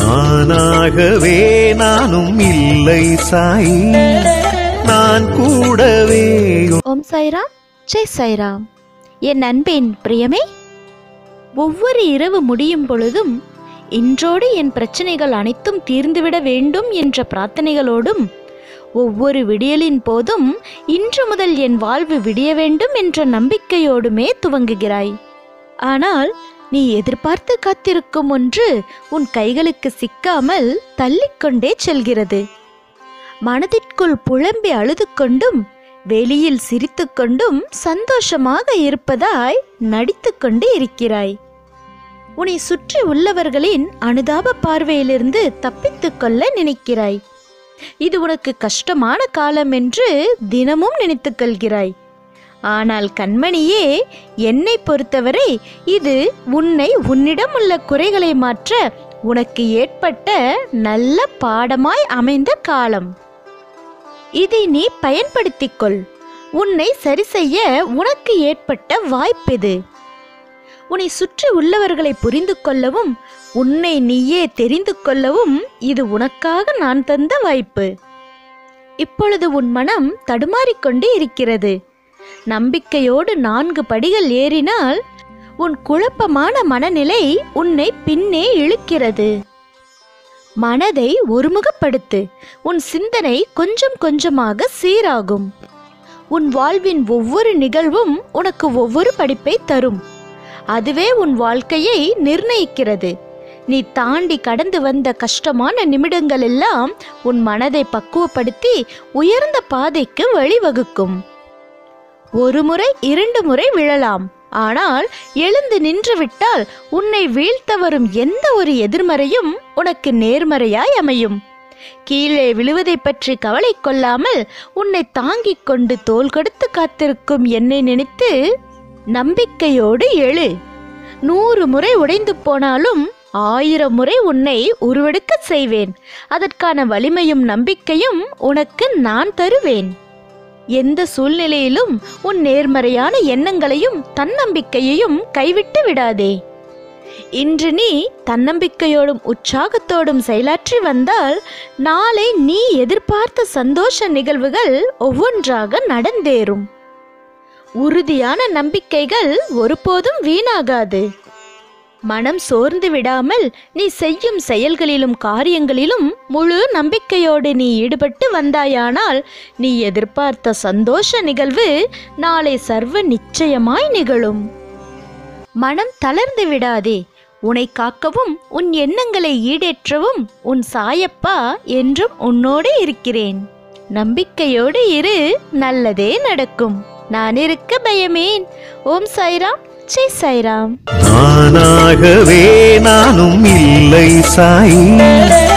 நானாகவே நானும் இல்லை சாய் நான் கூடவே ஓம் சாய்ராம் ஜெய் சாய்ராம் என் அன்பின் பிரியமே ஒவ்வொரு இரவு முடியும் பொழுதும் இன்றோடு என் பிரச்சனைகள் அனைத்தும் தீர்ந்துவிட வேண்டும் என்ற பிரார்த்தனைகளோடும் ஒவ்வொரு விடியலின் போதும் இன்று முதல் என் வாழ்வு விடிய வேண்டும் என்ற நம்பிக்கையோடுமே துவங்குகிறாய் ஆனால் நீ எதிர்பார்த்து காத்திருக்கும் ஒன்று உன் கைகளுக்கு சிக்காமல் தள்ளிக்கொண்டே செல்கிறது மனதிற்குள் புலம்பி அழுது கொண்டும் வெளியில் சிரித்துக்கொண்டும் சந்தோஷமாக இருப்பதாய் நடித்துக்கொண்டு இருக்கிறாய் உன்னை சுற்றி உள்ளவர்களின் அனுதாப பார்வையிலிருந்து தப்பித்துக் கொள்ள நினைக்கிறாய் இது உனக்கு கஷ்டமான காலம் என்று தினமும் நினைத்துக் கொள்கிறாய் ஆனால் கண்மணியே என்னை பொறுத்தவரை இது உன்னை உன்னிடம் உள்ள குறைகளை மாற்ற உனக்கு ஏற்பட்ட நல்ல பாடமாய் அமைந்த காலம் இதை நீ பயன்படுத்திக் கொள் உன்னை சரி செய்ய உனக்கு ஏற்பட்ட வாய்ப்பிது உன்னை சுற்றி உள்ளவர்களை புரிந்து கொள்ளவும் உன்னை நீயே தெரிந்து கொள்ளவும் இது உனக்காக நான் தந்த வாய்ப்பு இப்பொழுது உன் மனம் தடுமாறிக்கொண்டே இருக்கிறது நம்பிக்கையோடு நான்கு படிகள் ஏறினால் உன் குழப்பமான மனநிலை உன்னை பின்னே இழுக்கிறது மனதை ஒருமுகப்படுத்து உன் சிந்தனை கொஞ்சம் கொஞ்சமாக சீராகும் உன் வாழ்வின் ஒவ்வொரு நிகழ்வும் உனக்கு ஒவ்வொரு படிப்பை தரும் அதுவே உன் வாழ்க்கையை நிர்ணயிக்கிறது நீ தாண்டி கடந்து வந்த கஷ்டமான நிமிடங்கள் எல்லாம் உன் மனதை பக்குவப்படுத்தி உயர்ந்த பாதைக்கு வழிவகுக்கும் ஒரு முறை இரண்டு முறை விழலாம் ஆனால் எழுந்து நின்று விட்டால் உன்னை வீழ்த்த வரும் எந்த ஒரு எதிர்மறையும் உனக்கு நேர்மறையாய் அமையும் கீழே விழுவதை பற்றி கவலை கொள்ளாமல் உன்னை தாங்கிக் கொண்டு தோள் கொடுத்து காத்திருக்கும் என்னை நினைத்து நம்பிக்கையோடு எழு நூறு முறை உடைந்து போனாலும் ஆயிரம் முறை உன்னை உருவெடுக்க செய்வேன் அதற்கான வலிமையும் நம்பிக்கையும் உனக்கு நான் தருவேன் எந்த சூழ்நிலையிலும் உன் நேர்மறையான எண்ணங்களையும் தன்னம்பிக்கையையும் கைவிட்டு விடாதே இன்று நீ தன்னம்பிக்கையோடும் உற்சாகத்தோடும் செயலாற்றி வந்தால் நாளை நீ எதிர்பார்த்த சந்தோஷ நிகழ்வுகள் ஒவ்வொன்றாக நடந்தேறும் உறுதியான நம்பிக்கைகள் ஒருபோதும் வீணாகாது மனம் சோர்ந்து விடாமல் நீ செய்யும் செயல்களிலும் காரியங்களிலும் முழு நம்பிக்கையோடு நீ ஈடுபட்டு வந்தாயானால் நீ எதிர்பார்த்த சந்தோஷ நிகழ்வு நாளை சர்வ நிச்சயமாய் நிகழும் மனம் தளர்ந்து விடாதே உன்னை காக்கவும் உன் எண்ணங்களை ஈடேற்றவும் உன் சாயப்பா என்றும் உன்னோடு இருக்கிறேன் நம்பிக்கையோடு இரு நல்லதே நடக்கும் நான் இருக்க பயமேன் ஓம் சாய்ராம் ஜெய் சாய்ராம் நானாகவே நானும் இல்லை சாய்